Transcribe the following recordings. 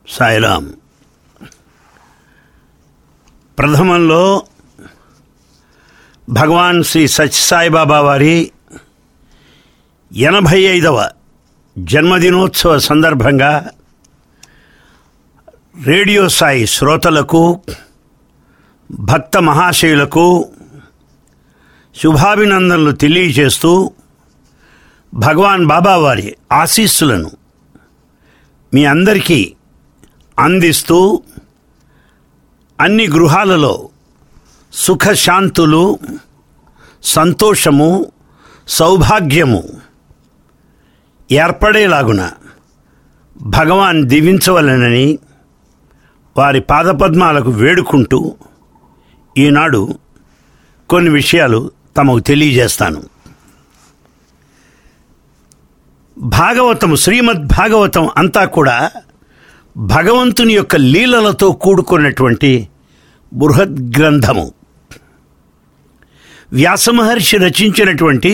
సాయిరాం ప్రథమంలో భగవాన్ శ్రీ సత్యసాయిబాబా వారి ఎనభై ఐదవ జన్మదినోత్సవ సందర్భంగా రేడియో సాయి శ్రోతలకు భక్త మహాశయులకు శుభాభినందనలు తెలియజేస్తూ భగవాన్ బాబా వారి ఆశీస్సులను మీ అందరికీ అందిస్తూ అన్ని గృహాలలో సుఖశాంతులు సంతోషము సౌభాగ్యము ఏర్పడేలాగున భగవాన్ దీవించవలనని వారి పాదపద్మాలకు వేడుకుంటూ ఈనాడు కొన్ని విషయాలు తమకు తెలియజేస్తాను భాగవతం శ్రీమద్ భాగవతం అంతా కూడా భగవంతుని యొక్క లీలలతో కూడుకున్నటువంటి బృహద్ గ్రంథము వ్యాసమహర్షి రచించినటువంటి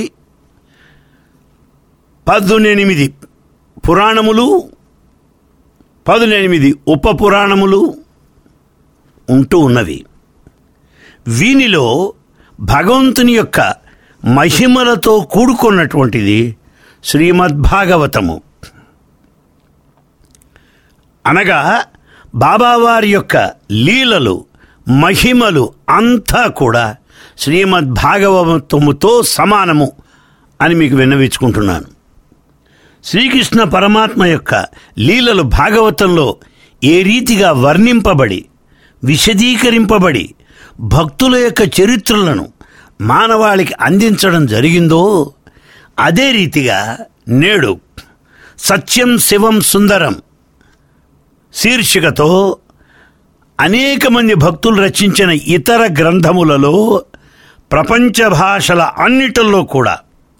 పదునెనిమిది పురాణములు పదునెనిమిది ఉప పురాణములు ఉంటూ ఉన్నవి వీనిలో భగవంతుని యొక్క మహిమలతో కూడుకున్నటువంటిది శ్రీమద్భాగవతము అనగా బాబావారి యొక్క లీలలు మహిమలు అంతా కూడా శ్రీమద్భాగవతముతో సమానము అని మీకు విన్నవించుకుంటున్నాను శ్రీకృష్ణ పరమాత్మ యొక్క లీలలు భాగవతంలో ఏ రీతిగా వర్ణింపబడి విశదీకరింపబడి భక్తుల యొక్క చరిత్రలను మానవాళికి అందించడం జరిగిందో అదే రీతిగా నేడు సత్యం శివం సుందరం శీర్షికతో అనేక మంది భక్తులు రచించిన ఇతర గ్రంథములలో ప్రపంచ భాషల అన్నిటిలో కూడా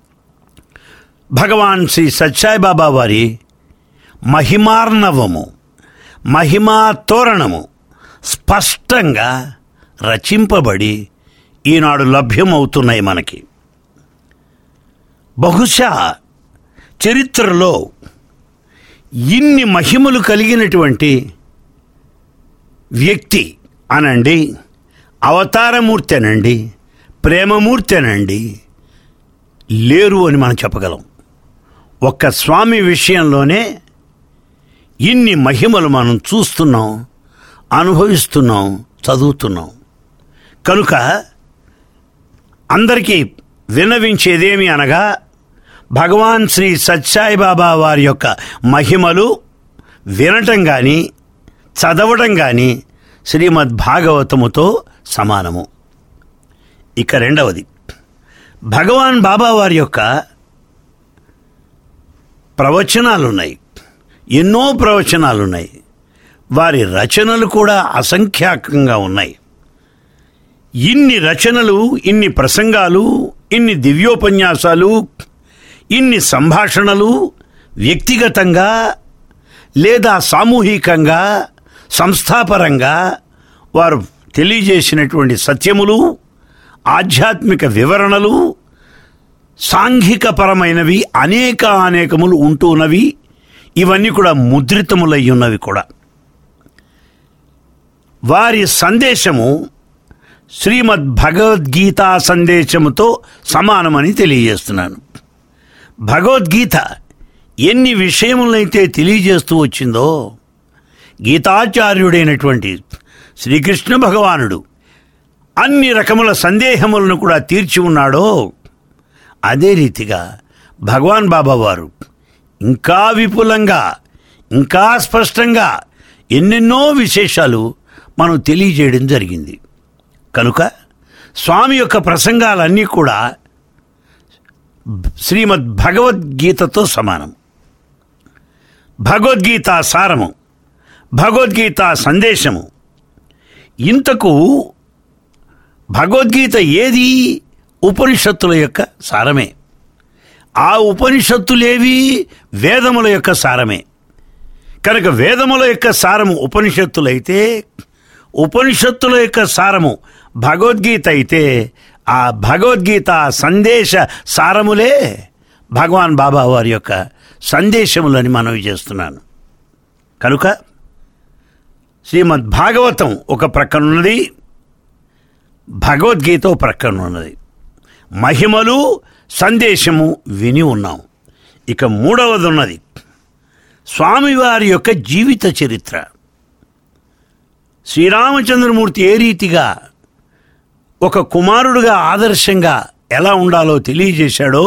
భగవాన్ శ్రీ సత్యాయిబాబా వారి మహిమార్ణవము మహిమా తోరణము స్పష్టంగా రచింపబడి ఈనాడు లభ్యమవుతున్నాయి మనకి బహుశా చరిత్రలో ఇన్ని మహిమలు కలిగినటువంటి వ్యక్తి అనండి అవతారమూర్తి అనండి ప్రేమమూర్తి అనండి లేరు అని మనం చెప్పగలం ఒక్క స్వామి విషయంలోనే ఇన్ని మహిమలు మనం చూస్తున్నాం అనుభవిస్తున్నాం చదువుతున్నాం కనుక అందరికీ విన్నవించేదేమి అనగా భగవాన్ శ్రీ సత్సాయిబాబా వారి యొక్క మహిమలు వినటం కానీ చదవటం కానీ శ్రీమద్ భాగవతముతో సమానము ఇక రెండవది భగవాన్ బాబా వారి యొక్క ప్రవచనాలున్నాయి ఎన్నో ప్రవచనాలున్నాయి వారి రచనలు కూడా అసంఖ్యాకంగా ఉన్నాయి ఇన్ని రచనలు ఇన్ని ప్రసంగాలు ఇన్ని దివ్యోపన్యాసాలు ఇన్ని సంభాషణలు వ్యక్తిగతంగా లేదా సామూహికంగా సంస్థాపరంగా వారు తెలియజేసినటువంటి సత్యములు ఆధ్యాత్మిక వివరణలు సాంఘికపరమైనవి అనేక అనేకములు ఉంటూ ఉన్నవి ఇవన్నీ కూడా ముద్రితములై ఉన్నవి కూడా వారి సందేశము శ్రీమద్ భగవద్గీత సందేశముతో సమానమని తెలియజేస్తున్నాను భగవద్గీత ఎన్ని విషయములైతే తెలియజేస్తూ వచ్చిందో గీతాచార్యుడైనటువంటి శ్రీకృష్ణ భగవానుడు అన్ని రకముల సందేహములను కూడా తీర్చి ఉన్నాడో అదే రీతిగా భగవాన్ బాబా వారు ఇంకా విపులంగా ఇంకా స్పష్టంగా ఎన్నెన్నో విశేషాలు మనం తెలియజేయడం జరిగింది కనుక స్వామి యొక్క ప్రసంగాలన్నీ కూడా శ్రీమద్ భగవద్గీతతో సమానం భగవద్గీత సారము భగవద్గీత సందేశము ఇంతకు భగవద్గీత ఏది ఉపనిషత్తుల యొక్క సారమే ఆ ఉపనిషత్తులేవి వేదముల యొక్క సారమే కనుక వేదముల యొక్క సారము ఉపనిషత్తులైతే ఉపనిషత్తుల యొక్క సారము భగవద్గీత అయితే ఆ భగవద్గీత సందేశ సారములే భగవాన్ బాబా వారి యొక్క సందేశములని మనవి చేస్తున్నాను కనుక శ్రీమద్ భాగవతం ఒక ప్రక్కన ఉన్నది భగవద్గీత ఒక ప్రక్కన ఉన్నది మహిమలు సందేశము విని ఉన్నాం ఇక మూడవది ఉన్నది స్వామివారి యొక్క జీవిత చరిత్ర శ్రీరామచంద్రమూర్తి ఏ రీతిగా ఒక కుమారుడుగా ఆదర్శంగా ఎలా ఉండాలో తెలియజేశాడో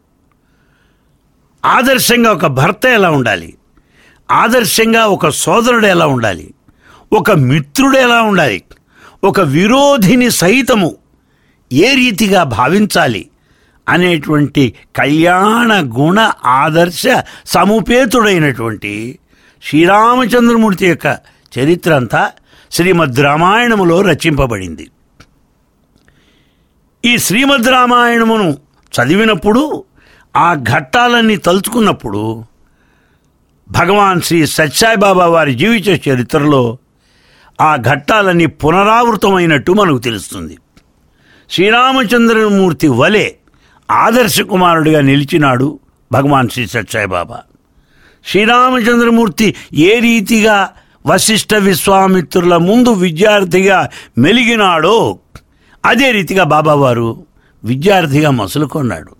ఆదర్శంగా ఒక భర్త ఎలా ఉండాలి ఆదర్శంగా ఒక సోదరుడు ఎలా ఉండాలి ఒక మిత్రుడు ఎలా ఉండాలి ఒక విరోధిని సహితము ఏ రీతిగా భావించాలి అనేటువంటి కళ్యాణ గుణ ఆదర్శ సముపేతుడైనటువంటి శ్రీరామచంద్రమూర్తి యొక్క చరిత్ర అంతా శ్రీమద్ రామాయణములో రచింపబడింది ఈ శ్రీమద్ రామాయణమును చదివినప్పుడు ఆ ఘట్టాలన్నీ తలుచుకున్నప్పుడు భగవాన్ శ్రీ సత్సాయిబాబా వారి జీవిత చరిత్రలో ఆ ఘట్టాలన్నీ పునరావృతమైనట్టు మనకు తెలుస్తుంది శ్రీరామచంద్రమూర్తి వలె ఆదర్శ కుమారుడిగా నిలిచినాడు భగవాన్ శ్రీ సత్సాయిబాబా శ్రీరామచంద్రమూర్తి ఏ రీతిగా వశిష్ఠ విశ్వామిత్రుల ముందు విద్యార్థిగా మెలిగినాడో అదే రీతిగా బాబావారు విద్యార్థిగా మసులుకొన్నాడు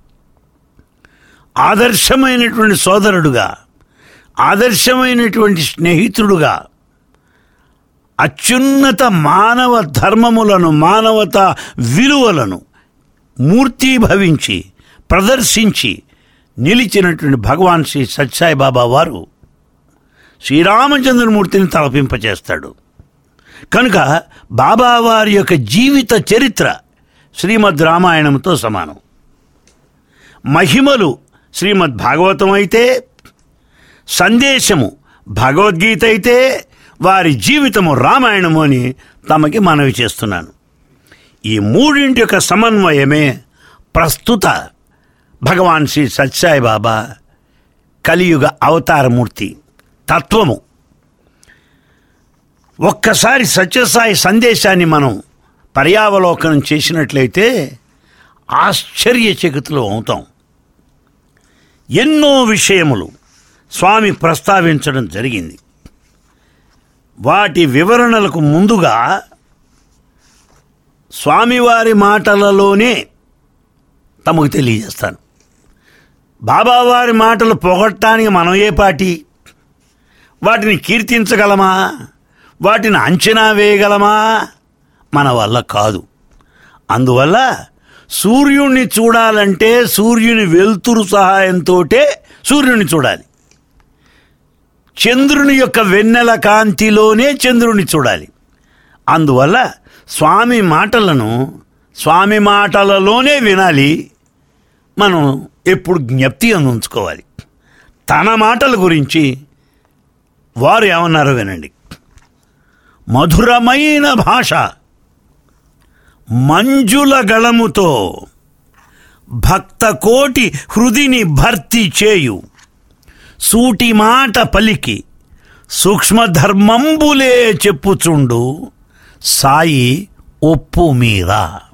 ఆదర్శమైనటువంటి సోదరుడుగా ఆదర్శమైనటువంటి స్నేహితుడుగా అత్యున్నత మానవ ధర్మములను మానవత విలువలను మూర్తీభవించి ప్రదర్శించి నిలిచినటువంటి భగవాన్ శ్రీ సత్సాయి బాబా వారు శ్రీరామచంద్రమూర్తిని తలపింపచేస్తాడు కనుక బాబావారి యొక్క జీవిత చరిత్ర శ్రీమద్ రామాయణంతో సమానం మహిమలు శ్రీమద్ భాగవతం అయితే సందేశము భగవద్గీత అయితే వారి జీవితము రామాయణము అని తమకి మనవి చేస్తున్నాను ఈ మూడింటి యొక్క సమన్వయమే ప్రస్తుత భగవాన్ శ్రీ సత్సాయి బాబా కలియుగ అవతారమూర్తి తత్వము ఒక్కసారి సత్యసాయి సందేశాన్ని మనం పర్యావలోకనం చేసినట్లయితే ఆశ్చర్యచకితులు అవుతాం ఎన్నో విషయములు స్వామి ప్రస్తావించడం జరిగింది వాటి వివరణలకు ముందుగా స్వామివారి మాటలలోనే తమకు తెలియజేస్తాను బాబావారి మాటలు పొగట్టడానికి మనం ఏ పాటి వాటిని కీర్తించగలమా వాటిని అంచనా వేయగలమా మన వల్ల కాదు అందువల్ల సూర్యుడిని చూడాలంటే సూర్యుని వెలుతురు సహాయంతో సూర్యుని చూడాలి చంద్రుని యొక్క వెన్నెల కాంతిలోనే చంద్రుని చూడాలి అందువల్ల స్వామి మాటలను స్వామి మాటలలోనే వినాలి మనం ఎప్పుడు జ్ఞప్తి ఉంచుకోవాలి తన మాటల గురించి వారు ఏమన్నారో వినండి మధురమైన భాష మంజుల గళముతో భక్త కోటి హృదిని భర్తీ చేయు సూటి మాట పలికి సూక్ష్మధర్మంబులే చెప్పుచుండు సాయి ఒప్పు మీద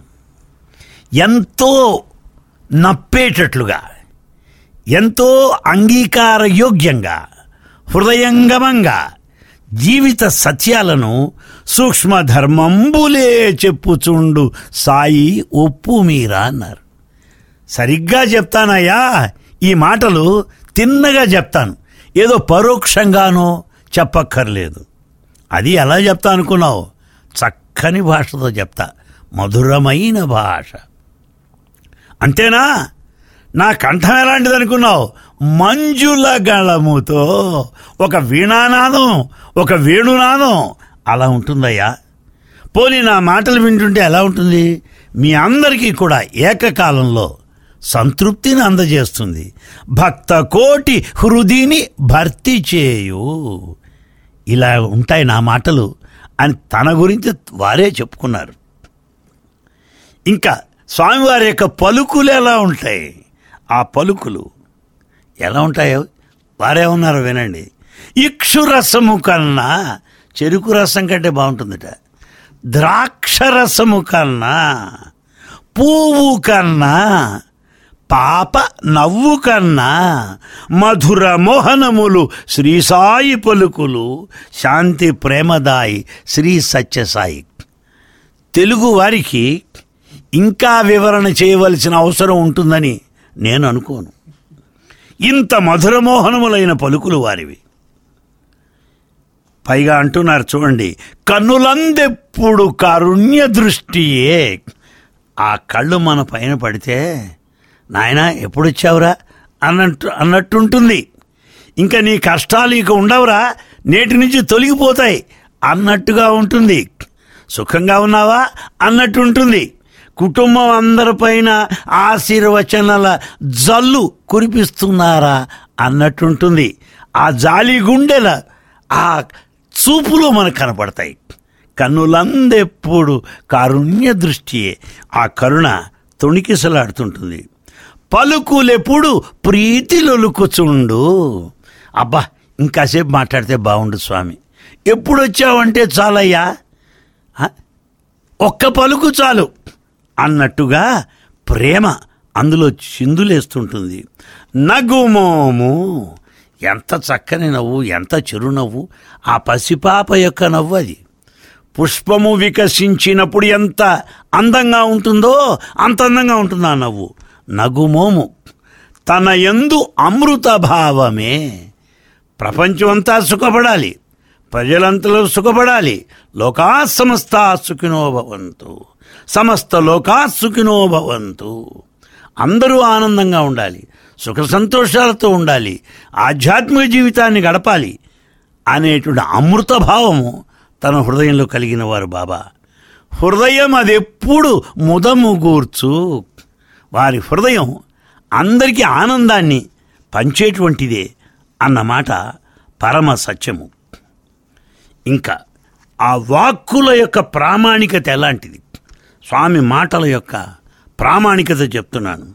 ఎంతో నప్పేటట్లుగా ఎంతో అంగీకారయోగ్యంగా హృదయంగమంగా జీవిత సత్యాలను సూక్ష్మధర్మంబులే చెప్పుచుండు సాయి ఒప్పు మీరా అన్నారు సరిగ్గా చెప్తానయ్యా ఈ మాటలు తిన్నగా చెప్తాను ఏదో పరోక్షంగానో చెప్పక్కర్లేదు అది ఎలా చెప్తా అనుకున్నావు చక్కని భాషతో చెప్తా మధురమైన భాష అంతేనా నా కంఠం ఎలాంటిది అనుకున్నావు మంజుల గళముతో ఒక వీణానాదం ఒక వేణునాదం అలా ఉంటుందయ్యా పోనీ నా మాటలు వింటుంటే ఎలా ఉంటుంది మీ అందరికీ కూడా ఏకకాలంలో సంతృప్తిని అందజేస్తుంది భక్త కోటి హృదిని భర్తీ చేయు ఇలా ఉంటాయి నా మాటలు అని తన గురించి వారే చెప్పుకున్నారు ఇంకా స్వామివారి యొక్క పలుకులు ఎలా ఉంటాయి ఆ పలుకులు ఎలా ఉంటాయో వారేమన్నారో వినండి ఇక్షు రసము కన్నా చెరుకు రసం కంటే బాగుంటుందట ద్రాక్ష రసము కన్నా పువ్వు కన్నా పాప నవ్వు కన్నా మధుర మోహనములు శ్రీ సాయి పలుకులు శాంతి ప్రేమదాయి శ్రీ సత్యసాయి తెలుగు వారికి ఇంకా వివరణ చేయవలసిన అవసరం ఉంటుందని నేను అనుకోను ఇంత మధురమోహనములైన పలుకులు వారివి పైగా అంటున్నారు చూడండి కన్నులందెప్పుడు కారుణ్య దృష్టియే ఆ కళ్ళు మన పైన పడితే నాయన ఎప్పుడొచ్చావురా అన్నట్టు అన్నట్టుంటుంది ఇంకా నీ కష్టాలు ఇక ఉండవురా నేటి నుంచి తొలగిపోతాయి అన్నట్టుగా ఉంటుంది సుఖంగా ఉన్నావా అన్నట్టు ఉంటుంది కుటుంబం అందరిపైన ఆశీర్వచనల జల్లు కురిపిస్తున్నారా అన్నట్టుంటుంది ఆ జాలి గుండెల ఆ చూపులో మనకు కనపడతాయి కన్నులందెప్పుడు కారుణ్య దృష్టియే ఆ కరుణ తొణికిసలాడుతుంటుంది పలుకులెప్పుడు ప్రీతిలొలుకుచుండు అబ్బా ఇంకాసేపు మాట్లాడితే బాగుండు స్వామి ఎప్పుడు వచ్చావంటే చాలయ్యా ఆ? ఒక్క పలుకు చాలు అన్నట్టుగా ప్రేమ అందులో చిందులేస్తుంటుంది నగుమోము ఎంత చక్కని నవ్వు ఎంత చిరునవ్వు ఆ పసిపాప యొక్క నవ్వు అది పుష్పము వికసించినప్పుడు ఎంత అందంగా ఉంటుందో అంత అందంగా ఉంటుంది ఆ నవ్వు నగుమోము తన ఎందు అమృత భావమే ప్రపంచమంతా సుఖపడాలి ప్రజలంతలో సుఖపడాలి లోకా సమస్త సుఖినో భవంతు సమస్త లోకా సుఖినో భవంతు అందరూ ఆనందంగా ఉండాలి సుఖ సంతోషాలతో ఉండాలి ఆధ్యాత్మిక జీవితాన్ని గడపాలి అనేటువంటి అమృత భావము తన హృదయంలో కలిగిన వారు బాబా హృదయం అది ఎప్పుడు ముదముగూర్చు వారి హృదయం అందరికీ ఆనందాన్ని పంచేటువంటిదే అన్నమాట పరమ సత్యము ఇంకా ఆ వాక్కుల యొక్క ప్రామాణికత ఎలాంటిది స్వామి మాటల యొక్క ప్రామాణికత చెప్తున్నాను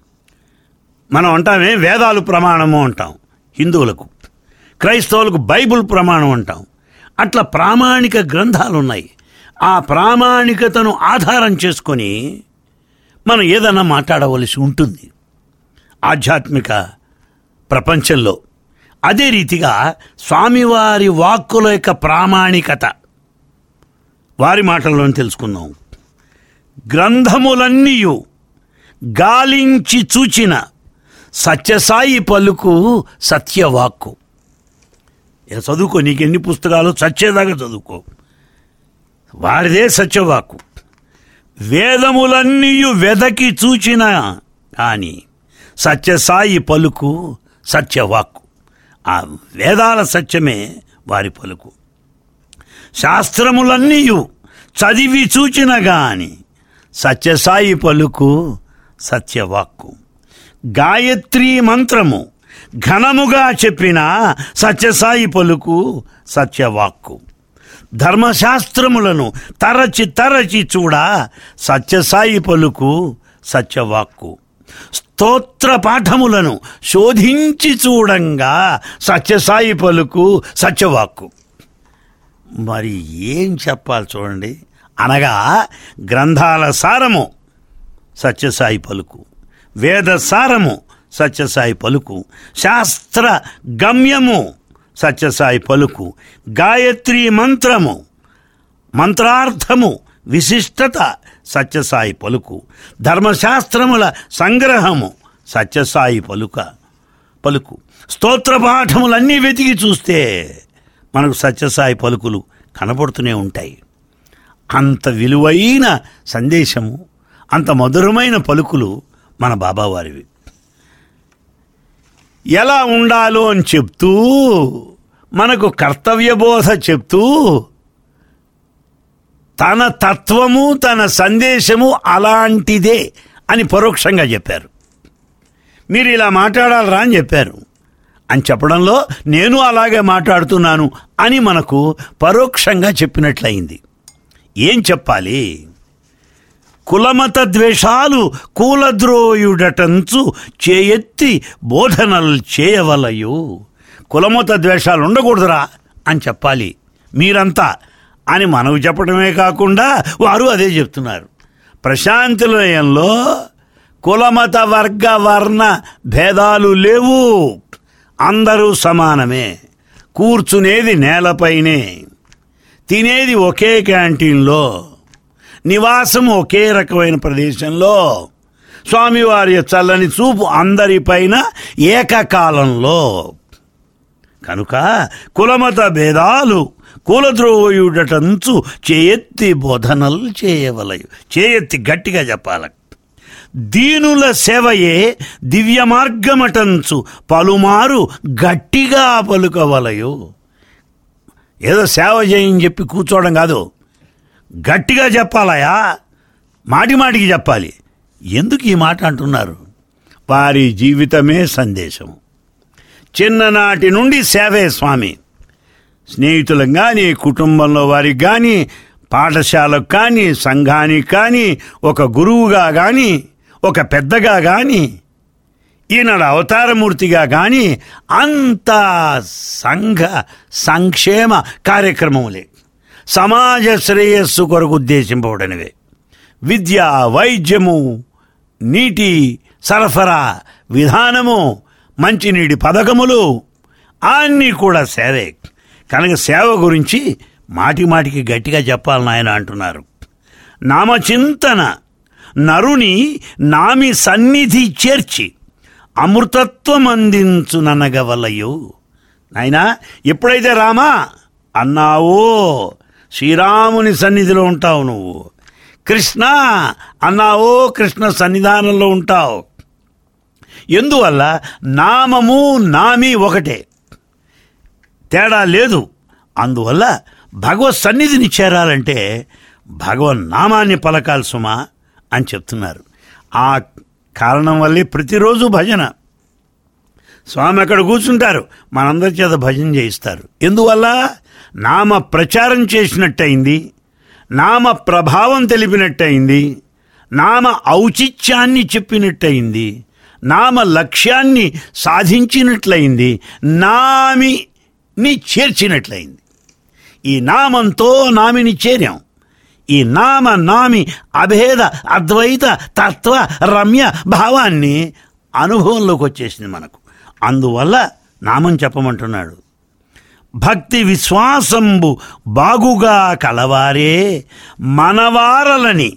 మనం అంటామే వేదాలు ప్రమాణము అంటాం హిందువులకు క్రైస్తవులకు బైబిల్ ప్రమాణం అంటాం అట్లా ప్రామాణిక గ్రంథాలు ఉన్నాయి ఆ ప్రామాణికతను ఆధారం చేసుకొని మనం ఏదన్నా మాట్లాడవలసి ఉంటుంది ఆధ్యాత్మిక ప్రపంచంలో అదే రీతిగా స్వామివారి వాక్కుల యొక్క ప్రామాణికత వారి మాటల్లోనే తెలుసుకుందాం గ్రంథములన్నీయు గాలించి చూచిన సత్యసాయి పలుకు సత్యవాక్కు ఇక చదువుకో నీకు ఎన్ని పుస్తకాలు చచ్చేదాకా చదువుకో వారిదే సత్యవాక్కు వేదములన్నీయు వెదకి చూచిన కానీ సత్యసాయి పలుకు సత్యవాక్కు ఆ వేదాల సత్యమే వారి పలుకు శాస్త్రములన్నీయు చదివి చూచిన గాని సత్యసాయి పలుకు సత్యవాక్కు గాయత్రీ మంత్రము ఘనముగా చెప్పిన సత్యసాయి పలుకు సత్యవాక్కు ధర్మశాస్త్రములను తరచి తరచి చూడ సత్యసాయి పలుకు సత్యవాక్కు స్తోత్ర పాఠములను శోధించి చూడంగా సత్యసాయి పలుకు సత్యవాక్కు మరి ఏం చెప్పాలి చూడండి అనగా గ్రంథాల సారము సత్యసాయి పలుకు వేద సారము సత్యసాయి పలుకు శాస్త్ర గమ్యము సత్యసాయి పలుకు గాయత్రి మంత్రము మంత్రార్థము విశిష్టత సత్యసాయి పలుకు ధర్మశాస్త్రముల సంగ్రహము సత్యసాయి పలుక పలుకు స్తోత్ర పాఠములన్నీ వెతికి చూస్తే మనకు సత్యసాయి పలుకులు కనబడుతూనే ఉంటాయి అంత విలువైన సందేశము అంత మధురమైన పలుకులు మన బాబావారివి ఎలా ఉండాలో అని చెప్తూ మనకు కర్తవ్యబోధ చెప్తూ తన తత్వము తన సందేశము అలాంటిదే అని పరోక్షంగా చెప్పారు మీరు ఇలా మాట్లాడాలరా అని చెప్పారు అని చెప్పడంలో నేను అలాగే మాట్లాడుతున్నాను అని మనకు పరోక్షంగా చెప్పినట్లయింది ఏం చెప్పాలి కులమత ద్వేషాలు కూలద్రోయుడటంచు చేయెత్తి బోధనలు చేయవలయు కులమత ద్వేషాలు ఉండకూడదురా అని చెప్పాలి మీరంతా అని మనకు చెప్పడమే కాకుండా వారు అదే చెప్తున్నారు ప్రశాంతి నిలయంలో కులమత వర్గ వర్ణ భేదాలు లేవు అందరూ సమానమే కూర్చునేది నేలపైనే తినేది ఒకే క్యాంటీన్లో నివాసం ఒకే రకమైన ప్రదేశంలో స్వామివారి చల్లని చూపు అందరిపైన ఏకకాలంలో కనుక కులమత భేదాలు కులద్రోయుడటంచు చేయెత్తి బోధనలు చేయవలయు చేయెత్తి గట్టిగా చెప్పాల దీనుల సేవయే దివ్య మార్గమటంచు పలుమారు గట్టిగా పలుకవలయు ఏదో సేవ చేయని చెప్పి కూర్చోవడం కాదు గట్టిగా చెప్పాలయా మాటి మాటికి చెప్పాలి ఎందుకు ఈ మాట అంటున్నారు వారి జీవితమే సందేశం చిన్ననాటి నుండి సేవే స్వామి స్నేహితులకు కానీ కుటుంబంలో వారికి కానీ పాఠశాలకు కానీ సంఘానికి కానీ ఒక గురువుగా కానీ ఒక పెద్దగా కానీ ఈనాడు అవతారమూర్తిగా కానీ అంత సంఘ సంక్షేమ కార్యక్రమములే సమాజ శ్రేయస్సు కొరకు ఉద్దేశింపబడినవే విద్య వైద్యము నీటి సరఫరా విధానము మంచినీటి పథకములు అన్నీ కూడా సేవే కనుక సేవ గురించి మాటి మాటికి గట్టిగా చెప్పాలని ఆయన అంటున్నారు నామచింతన నరుని నామి సన్నిధి చేర్చి అమృతత్వం అందించుననగవలయు నాయనా ఎప్పుడైతే రామా అన్నావో శ్రీరాముని సన్నిధిలో ఉంటావు నువ్వు కృష్ణ అన్నావో కృష్ణ సన్నిధానంలో ఉంటావు ఎందువల్ల నామము నామి ఒకటే తేడా లేదు అందువల్ల భగవత్ సన్నిధిని చేరాలంటే భగవన్ నామాన్ని పలకాలి సుమా అని చెప్తున్నారు ఆ కారణం వల్లే ప్రతిరోజు భజన స్వామి అక్కడ కూర్చుంటారు మనందరి చేత భజన చేయిస్తారు ఎందువల్ల నామ ప్రచారం చేసినట్టయింది నామ ప్రభావం తెలిపినట్టయింది నామ ఔచిత్యాన్ని చెప్పినట్టయింది నామ లక్ష్యాన్ని సాధించినట్లయింది నామిని చేర్చినట్లయింది ఈ నామంతో నామిని చేరాం ఈ నామ నామి అభేద అద్వైత తత్వ రమ్య భావాన్ని అనుభవంలోకి వచ్చేసింది మనకు అందువల్ల నామం చెప్పమంటున్నాడు భక్తి విశ్వాసంబు బాగుగా కలవారే మనవారలని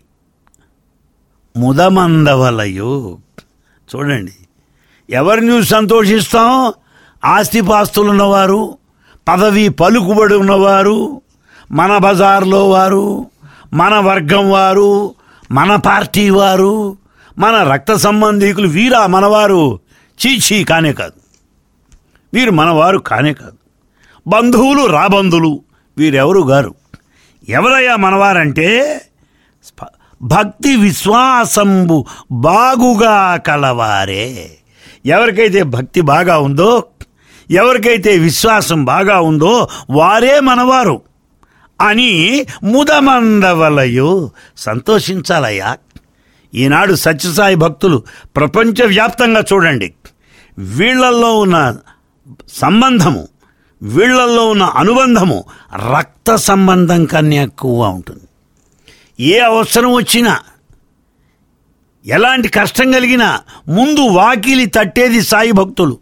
ముదమందవలయు చూడండి ఎవరిని చూసి సంతోషిస్తాం ఆస్తిపాస్తులు ఉన్నవారు పదవి పలుకుబడి ఉన్నవారు మన బజార్లో వారు మన వర్గం వారు మన పార్టీ వారు మన రక్త సంబంధీకులు వీరా మనవారు చీచీ కానే కాదు వీరు మనవారు కానే కాదు బంధువులు రాబంధులు వీరెవరు గారు ఎవరయ్యా మనవారంటే స్ప- భక్తి విశ్వాసంబు బాగుగా కలవారే ఎవరికైతే భక్తి బాగా ఉందో ఎవరికైతే విశ్వాసం బాగా ఉందో వారే మనవారు అని ముదమందవలయు సంతోషించాలయ్యా ఈనాడు సత్యసాయి భక్తులు ప్రపంచవ్యాప్తంగా చూడండి వీళ్ళల్లో ఉన్న సంబంధము వీళ్ళల్లో ఉన్న అనుబంధము రక్త సంబంధం కన్నా ఎక్కువగా ఉంటుంది ఏ అవసరం వచ్చినా ఎలాంటి కష్టం కలిగినా ముందు వాకిలి తట్టేది సాయి భక్తులు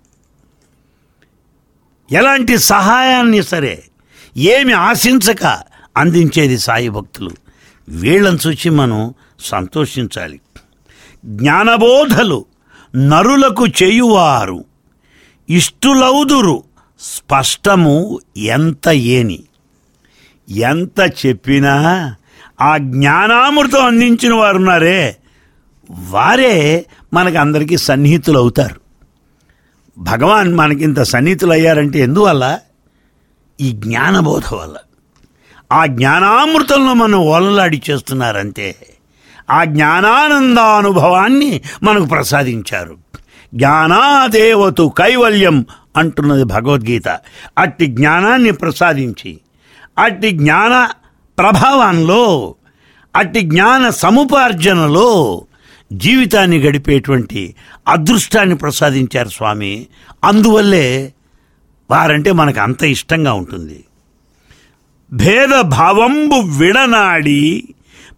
ఎలాంటి సహాయాన్ని సరే ఏమి ఆశించక అందించేది సాయి భక్తులు వీళ్ళని చూసి మనం సంతోషించాలి జ్ఞానబోధలు నరులకు చేయువారు ఇష్టులౌదురు స్పష్టము ఎంత ఏని ఎంత చెప్పినా ఆ జ్ఞానామృతం అందించిన వారు ఉన్నారే వారే మనకు అందరికీ సన్నిహితులు అవుతారు భగవాన్ మనకింత సన్నిహితులు అయ్యారంటే ఎందువల్ల ఈ జ్ఞానబోధ వల్ల ఆ జ్ఞానామృతంలో మనం ఓలలాడి చేస్తున్నారంటే ఆ జ్ఞానానందానుభవాన్ని మనకు ప్రసాదించారు జ్ఞానాదేవతు కైవల్యం అంటున్నది భగవద్గీత అట్టి జ్ఞానాన్ని ప్రసాదించి అట్టి జ్ఞాన ప్రభావంలో అట్టి జ్ఞాన సముపార్జనలో జీవితాన్ని గడిపేటువంటి అదృష్టాన్ని ప్రసాదించారు స్వామి అందువల్లే వారంటే మనకు అంత ఇష్టంగా ఉంటుంది భేదభావంబు విడనాడి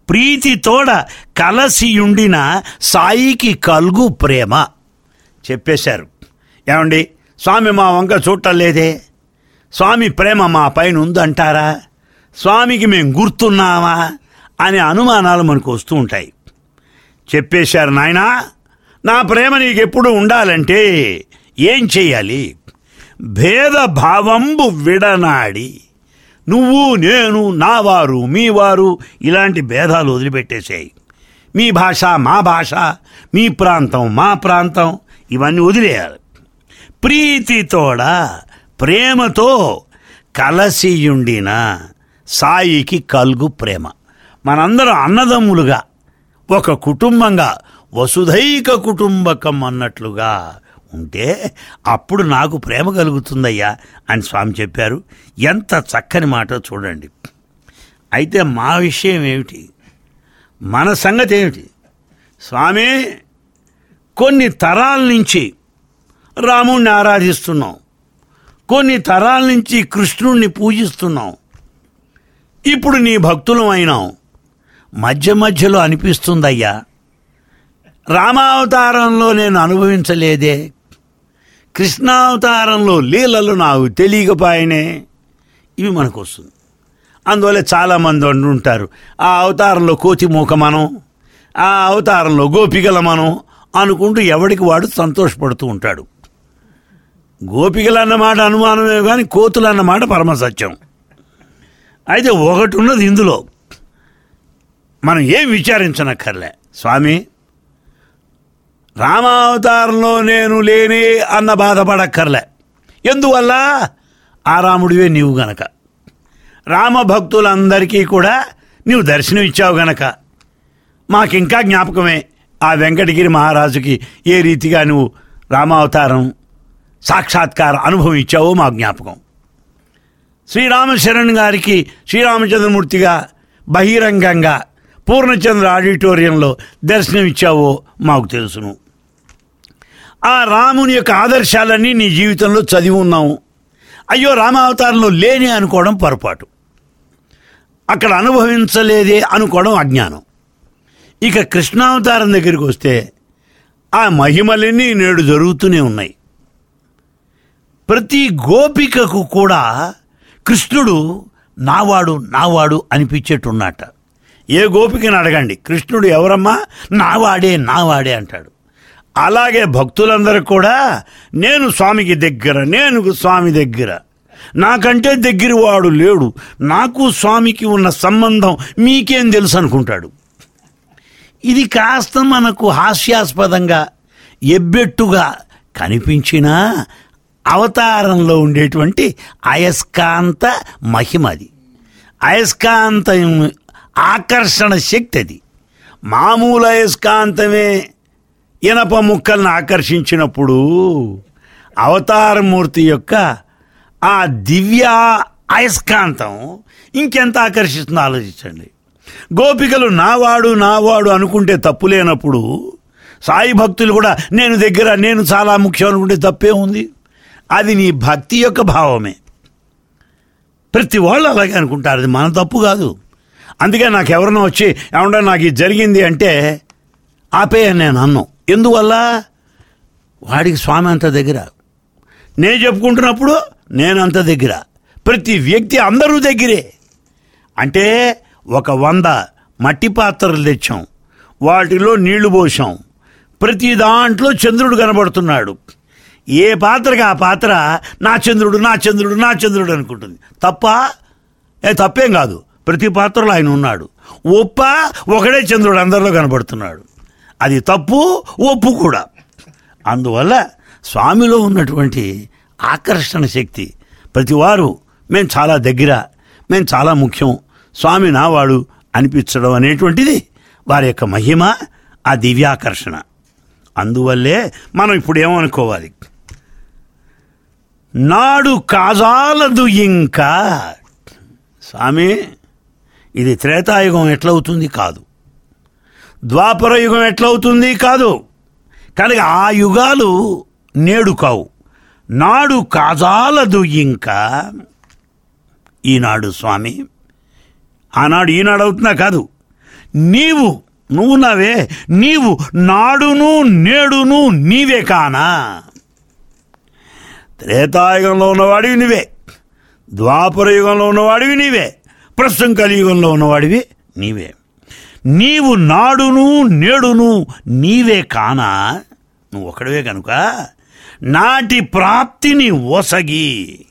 ప్రీతితోడ కలసియుండిన సాయికి కలుగు ప్రేమ చెప్పేశారు ఏమండి స్వామి మా వంక చూడటం లేదే స్వామి ప్రేమ మా పైన ఉందంటారా స్వామికి మేము గుర్తున్నామా అనే అనుమానాలు మనకు వస్తూ ఉంటాయి చెప్పేశారు నాయనా నా ప్రేమ నీకెప్పుడు ఉండాలంటే ఏం చెయ్యాలి భేదభావంబు విడనాడి నువ్వు నేను నా వారు మీ వారు ఇలాంటి భేదాలు వదిలిపెట్టేసాయి మీ భాష మా భాష మీ ప్రాంతం మా ప్రాంతం ఇవన్నీ వదిలేయాలి ప్రీతితోడ ప్రేమతో కలసియుండిన సాయికి కలుగు ప్రేమ మనందరం అన్నదమ్ములుగా ఒక కుటుంబంగా వసుధైక కుటుంబకం అన్నట్లుగా ఉంటే అప్పుడు నాకు ప్రేమ కలుగుతుందయ్యా అని స్వామి చెప్పారు ఎంత చక్కని మాట చూడండి అయితే మా విషయం ఏమిటి మన సంగతి ఏమిటి స్వామి కొన్ని తరాల నుంచి రాముణ్ణి ఆరాధిస్తున్నాం కొన్ని తరాల నుంచి కృష్ణుణ్ణి పూజిస్తున్నాం ఇప్పుడు నీ భక్తులం అయినాం మధ్య మధ్యలో అనిపిస్తుందయ్యా రామావతారంలో నేను అనుభవించలేదే కృష్ణావతారంలో లీలలు నాకు తెలియకపోయినే ఇవి మనకు వస్తుంది అందువల్ల చాలామంది అంటుంటారు ఆ అవతారంలో కోతి మూక మనం ఆ అవతారంలో గోపికల మనం అనుకుంటూ ఎవడికి వాడు సంతోషపడుతూ ఉంటాడు గోపికలు అన్నమాట అనుమానమే కానీ కోతులు అన్నమాట పరమసత్యం అయితే ఒకటి ఉన్నది ఇందులో మనం ఏం విచారించనక్కర్లే స్వామి రామావతారంలో నేను లేనే అన్న బాధపడక్కర్లే ఎందువల్ల ఆ రాముడివే నీవు గనక రామభక్తులందరికీ కూడా నీవు దర్శనం ఇచ్చావు గనక మాకింకా జ్ఞాపకమే ఆ వెంకటగిరి మహారాజుకి ఏ రీతిగా నువ్వు రామావతారం సాక్షాత్కార అనుభవం ఇచ్చావో మా జ్ఞాపకం శ్రీరామశరణ్ గారికి శ్రీరామచంద్రమూర్తిగా బహిరంగంగా పూర్ణచంద్ర ఆడిటోరియంలో దర్శనం ఇచ్చావో మాకు తెలుసును ఆ రాముని యొక్క ఆదర్శాలన్నీ నీ జీవితంలో చదివి ఉన్నావు అయ్యో రామావతారంలో లేని అనుకోవడం పొరపాటు అక్కడ అనుభవించలేదే అనుకోవడం అజ్ఞానం ఇక కృష్ణావతారం దగ్గరికి వస్తే ఆ మహిమలన్నీ నేడు జరుగుతూనే ఉన్నాయి ప్రతి గోపికకు కూడా కృష్ణుడు నావాడు నావాడు అనిపించేట్టున్నట ఏ గోపికని అడగండి కృష్ణుడు ఎవరమ్మా నావాడే నావాడే అంటాడు అలాగే భక్తులందరూ కూడా నేను స్వామికి దగ్గర నేను స్వామి దగ్గర నాకంటే దగ్గర వాడు లేడు నాకు స్వామికి ఉన్న సంబంధం మీకేం తెలుసు అనుకుంటాడు ఇది కాస్త మనకు హాస్యాస్పదంగా ఎబ్బెట్టుగా కనిపించినా అవతారంలో ఉండేటువంటి అయస్కాంత మహిమది అయస్కాంత ఆకర్షణ శక్తి అది మామూలు అయస్కాంతమే ఇనప ముక్కల్ని ఆకర్షించినప్పుడు అవతారమూర్తి యొక్క ఆ దివ్య అయస్కాంతం ఇంకెంత ఆకర్షిస్తుందో ఆలోచించండి గోపికలు నావాడు నావాడు అనుకుంటే తప్పు లేనప్పుడు సాయి భక్తులు కూడా నేను దగ్గర నేను చాలా ముఖ్యం అనుకుంటే తప్పే ఉంది అది నీ భక్తి యొక్క భావమే ప్రతి వాళ్ళు అలాగే అనుకుంటారు అది మన తప్పు కాదు అందుకే నాకు ఎవరైనా వచ్చి ఏమన్నా నాకు ఇది జరిగింది అంటే ఆపేయని నేను అన్నాం ఎందువల్ల వాడికి స్వామి అంత దగ్గర నేను చెప్పుకుంటున్నప్పుడు నేను అంత దగ్గర ప్రతి వ్యక్తి అందరూ దగ్గరే అంటే ఒక వంద మట్టి పాత్రలు తెచ్చాం వాటిలో నీళ్లు పోసాం ప్రతి దాంట్లో చంద్రుడు కనబడుతున్నాడు ఏ పాత్రకి ఆ పాత్ర నా చంద్రుడు నా చంద్రుడు నా చంద్రుడు అనుకుంటుంది తప్ప ఏ తప్పేం కాదు ప్రతి పాత్రలో ఆయన ఉన్నాడు ఒప్ప ఒకడే చంద్రుడు అందరిలో కనబడుతున్నాడు అది తప్పు ఒప్పు కూడా అందువల్ల స్వామిలో ఉన్నటువంటి ఆకర్షణ శక్తి ప్రతివారు మేము చాలా దగ్గర మేము చాలా ముఖ్యం స్వామి నావాడు అనిపించడం అనేటువంటిది వారి యొక్క మహిమ ఆ దివ్యాకర్షణ అందువల్లే మనం ఇప్పుడు ఏమనుకోవాలి నాడు కాజాలదు ఇంకా స్వామి ఇది త్రేతాయుగం ఎట్లవుతుంది కాదు ద్వాపర యుగం ఎట్లవుతుంది కాదు కనుక ఆ యుగాలు నేడు కావు నాడు కాజాలదు ఇంకా ఈనాడు స్వామి ఆనాడు ఈనాడు అవుతుందా కాదు నీవు నువ్వు నావే నీవు నాడును నేడును నీవే కానా త్రేతాయుగంలో ఉన్నవాడివి నీవే ద్వాపర యుగంలో ఉన్నవాడివి నీవే ప్రస్తుతం కలియుగంలో ఉన్నవాడివి నీవే నీవు నాడును నేడును నీవే కానా నువ్వు ఒకడివే కనుక నాటి ప్రాప్తిని ఒసగి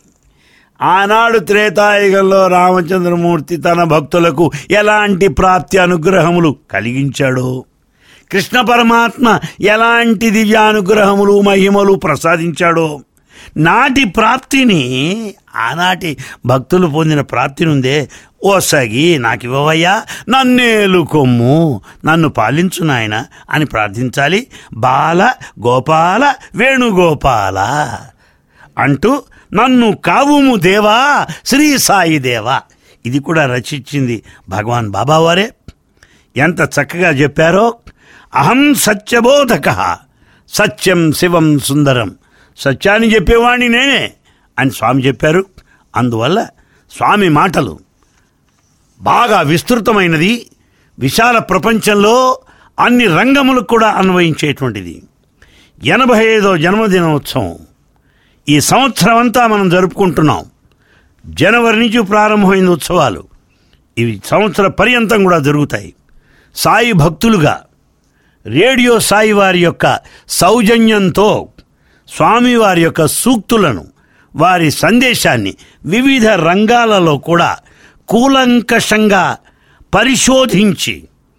ఆనాడు త్రేతాయుగంలో రామచంద్రమూర్తి తన భక్తులకు ఎలాంటి ప్రాప్తి అనుగ్రహములు కలిగించాడో కృష్ణ పరమాత్మ ఎలాంటి దివ్యానుగ్రహములు మహిమలు ప్రసాదించాడో నాటి ప్రాప్తిని ఆనాటి భక్తులు పొందిన ప్రాప్తి నుందే ఓసగి నాకు ఇవ్వవయ్యా నన్నేలు కొమ్ము నన్ను పాలించు నాయన అని ప్రార్థించాలి బాల గోపాల వేణుగోపాల అంటూ నన్ను కావుము దేవా శ్రీ సాయి దేవా ఇది కూడా రచించింది భగవాన్ బాబావారే ఎంత చక్కగా చెప్పారో అహం సత్యబోధక సత్యం శివం సుందరం సత్యాన్ని చెప్పేవాణ్ణి నేనే అని స్వామి చెప్పారు అందువల్ల స్వామి మాటలు బాగా విస్తృతమైనది విశాల ప్రపంచంలో అన్ని రంగములకు కూడా అన్వయించేటువంటిది ఎనభై ఐదో జన్మదినోత్సవం ఈ సంవత్సరం అంతా మనం జరుపుకుంటున్నాం జనవరి నుంచి ప్రారంభమైన ఉత్సవాలు ఇవి సంవత్సర పర్యంతం కూడా జరుగుతాయి సాయి భక్తులుగా రేడియో సాయి వారి యొక్క సౌజన్యంతో స్వామివారి యొక్క సూక్తులను వారి సందేశాన్ని వివిధ రంగాలలో కూడా కూలంకషంగా పరిశోధించి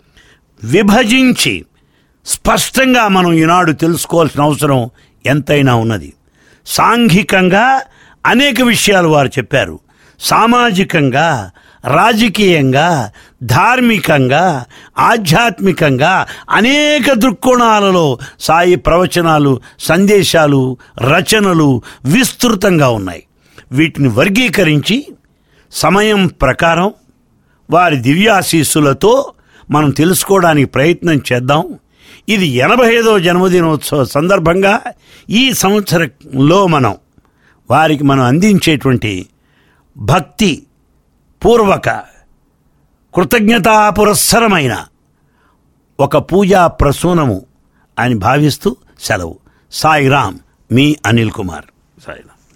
విభజించి స్పష్టంగా మనం ఈనాడు తెలుసుకోవాల్సిన అవసరం ఎంతైనా ఉన్నది సాంఘికంగా అనేక విషయాలు వారు చెప్పారు సామాజికంగా రాజకీయంగా ధార్మికంగా ఆధ్యాత్మికంగా అనేక దృక్కోణాలలో సాయి ప్రవచనాలు సందేశాలు రచనలు విస్తృతంగా ఉన్నాయి వీటిని వర్గీకరించి సమయం ప్రకారం వారి దివ్యాశీస్సులతో మనం తెలుసుకోవడానికి ప్రయత్నం చేద్దాం ఇది ఎనభై ఐదవ జన్మదినోత్సవ సందర్భంగా ఈ సంవత్సరంలో మనం వారికి మనం అందించేటువంటి భక్తి పూర్వక కృతజ్ఞతా పురస్సరమైన ఒక పూజా ప్రసూనము అని భావిస్తూ సెలవు సాయిరామ్ మీ అనిల్ కుమార్ సాయిరామ్